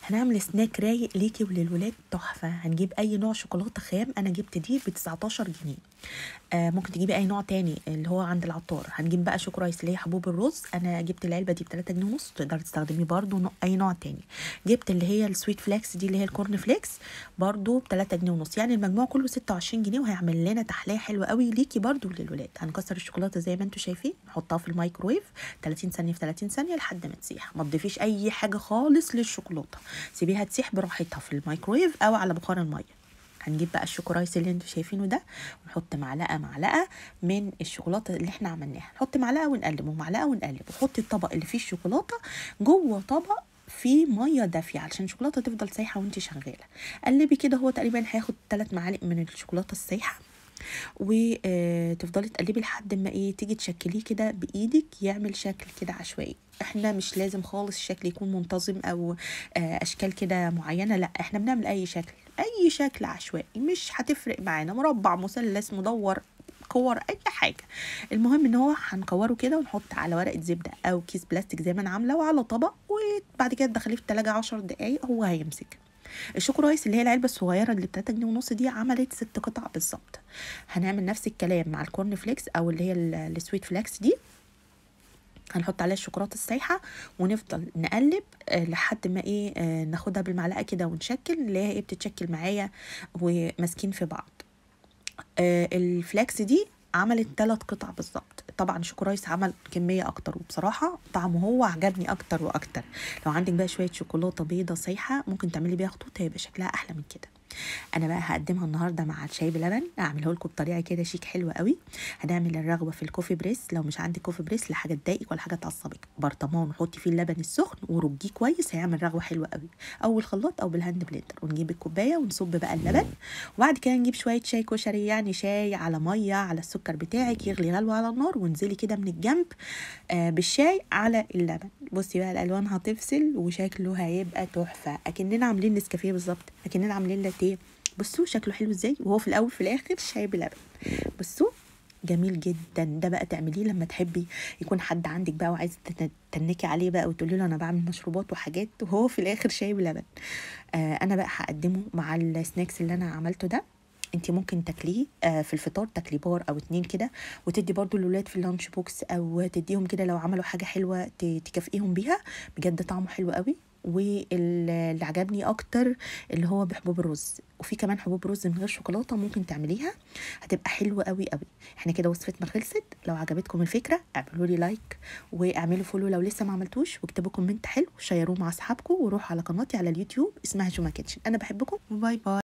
هنعمل سناك رايق ليكي وللولاد تحفه هنجيب اي نوع شوكولاته خام انا جبت دي ب 19 جنيه آه ممكن تجيبي اي نوع تاني اللي هو عند العطار هنجيب بقى شوكو رايس اللي هي حبوب الرز انا جبت العلبه دي ب 3 جنيه ونص تقدري تستخدمي برده نوع اي نوع تاني جبت اللي هي السويت فليكس دي اللي هي الكورن فليكس برده ب 3 جنيه ونص يعني المجموع كله 26 جنيه وهيعمل لنا تحليه حلوه قوي ليكي برده وللولاد هنكسر الشوكولاته زي ما انتم شايفين نحطها في الميكرويف 30 ثانيه في 30 ثانيه لحد ما تسيح ما تضيفيش اي حاجه خالص للشوكولاته سيبيها تسيح براحتها في الميكرويف او على بخار الميه هنجيب بقى الشوكولايس اللي انتوا شايفينه ده ونحط معلقه معلقه من الشوكولاته اللي احنا عملناها نحط معلقه ونقلب ومعلقه ونقلب وحطي الطبق اللي فيه الشوكولاته جوه طبق فيه ميه دافيه علشان الشوكولاته تفضل سايحه وانت شغاله قلبي كده هو تقريبا هياخد 3 معالق من الشوكولاته السايحه وتفضلي تقلبي لحد ما ايه تيجي تشكليه كده بايدك يعمل شكل كده عشوائي احنا مش لازم خالص الشكل يكون منتظم او اشكال كده معينه لا احنا بنعمل اي شكل اي شكل عشوائي مش هتفرق معانا مربع مثلث مدور كور اي حاجه المهم ان هو هنكوره كده ونحط على ورقه زبده او كيس بلاستيك زي ما انا عامله وعلى طبق وبعد كده تدخليه في التلاجة عشر دقايق هو هيمسك الشوكو رايس اللي هي العلبه الصغيره اللي ب 3 جنيه ونص دي عملت ست قطع بالظبط هنعمل نفس الكلام مع الكورن فليكس او اللي هي السويت فليكس دي هنحط عليها الشوكولاته السايحه ونفضل نقلب لحد ما ايه ناخدها بالمعلقه كده ونشكل اللي هي ايه بتتشكل معايا وماسكين في بعض الفلاكس دي عملت ثلاث قطع بالظبط طبعا شوكورايس عمل كميه اكتر وبصراحه طعمه هو عجبني اكتر واكتر لو عندك بقى شويه شوكولاته بيضه سايحه ممكن تعملي بيها خطوط هيبقى شكلها احلى من كده انا بقى هقدمها النهارده مع الشاي بلبن اعمله لكم بطريقه كده شيك حلوه قوي هنعمل الرغوه في الكوفي بريس لو مش عندك كوفي بريس لا حاجه تضايقك ولا حاجه تعصبك برطمان وحطي فيه اللبن السخن ورجيه كويس هيعمل رغوه حلوه قوي او بالخلاط او بالهاند بلندر ونجيب الكوبايه ونصب بقى اللبن وبعد كده نجيب شويه شاي كشري يعني شاي على ميه على السكر بتاعك يغلي غلوه على النار وانزلي كده من الجنب آه بالشاي على اللبن بصي بقى الالوان هتفصل وشكله هيبقى تحفه اكننا عاملين نسكافيه بالظبط اكننا عاملين لاتيه بصوا شكله حلو ازاي وهو في الاول في الاخر شاي بلبن بصوا جميل جدا ده بقى تعمليه لما تحبي يكون حد عندك بقى وعايزه تنكي عليه بقى وتقولي له انا بعمل مشروبات وحاجات وهو في الاخر شاي بلبن آه انا بقى هقدمه مع السناكس اللي انا عملته ده انت ممكن تاكليه آه في الفطار تاكلي بار او اتنين كده وتدي برضو الولاد في اللانش بوكس او تديهم كده لو عملوا حاجه حلوه تكافئيهم بيها بجد طعمه حلو قوي واللي عجبني اكتر اللي هو بحبوب الرز وفي كمان حبوب رز من غير شوكولاته ممكن تعمليها هتبقى حلوه قوي قوي احنا كده وصفتنا خلصت لو عجبتكم الفكره اعملوا لي لايك واعملوا فولو لو لسه ما عملتوش واكتبوا كومنت حلو شيروه مع اصحابكم وروحوا على قناتي على اليوتيوب اسمها جوما كيتشن انا بحبكم وباي باي